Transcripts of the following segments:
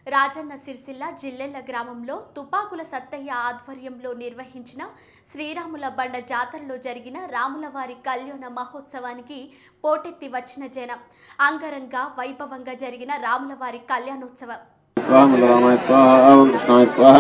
రాజన్న సిరిసిల్ల జిల్లెళ్ల గ్రామంలో తుపాకుల సత్తయ్య ఆధ్వర్యంలో నిర్వహించిన శ్రీరాముల బండ జాతరలో జరిగిన రాములవారి కళ్యాణ మహోత్సవానికి పోటెత్తి వచ్చిన జనం అంగరంగ వైభవంగా జరిగిన రాములవారి కళ్యాణోత్సవం స్వాహ రామాయ స్వాహ ఓం కృష్ణాయ స్వాహ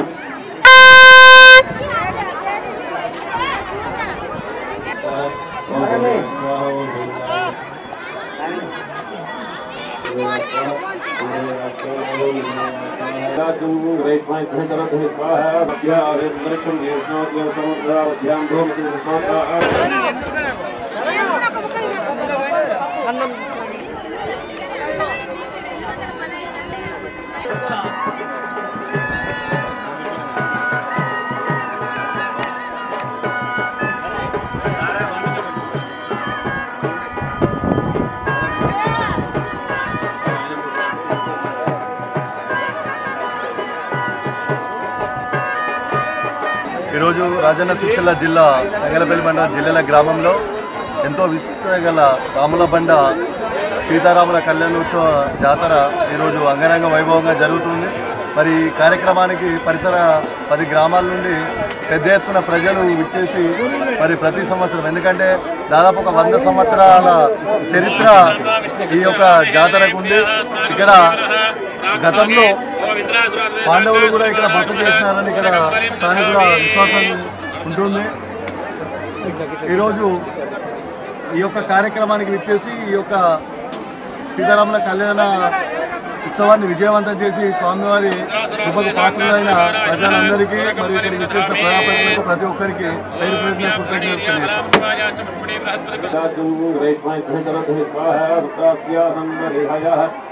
ఈరోజు రాజన్న సిరిసిల్ల జిల్లా రంగలపల్లి మండలం జిల్లెల గ్రామంలో ఎంతో విశిష్టత గల రాముల బండ సీతారాముల కళ్యాణోత్సవ జాతర ఈరోజు అంగరంగ వైభవంగా జరుగుతుంది మరి ఈ కార్యక్రమానికి పరిసర పది గ్రామాల నుండి పెద్ద ఎత్తున ప్రజలు విచ్చేసి మరి ప్రతి సంవత్సరం ఎందుకంటే దాదాపు ఒక వంద సంవత్సరాల చరిత్ర ఈ యొక్క జాతరకు ఉంది ఇక్కడ గతంలో పాండవులు కూడా ఇక్కడ బస చేసినారని ఇక్కడ స్థానికుల విశ్వాసం ఉంటుంది ఈరోజు ఈ యొక్క కార్యక్రమానికి విచ్చేసి ఈ యొక్క సీతారాముల కళ్యాణ ఉత్సవాన్ని విజయవంతం చేసి స్వామివారి కృపకు పాత్రులైన ప్రజలందరికీ మరియు ఇక్కడికి వచ్చేసిన ప్రజాప్రతినిధులకు ప్రతి ఒక్కరికి పేరు పేరున కృతజ్ఞతలు తెలియజేస్తున్నాను. స్వాహ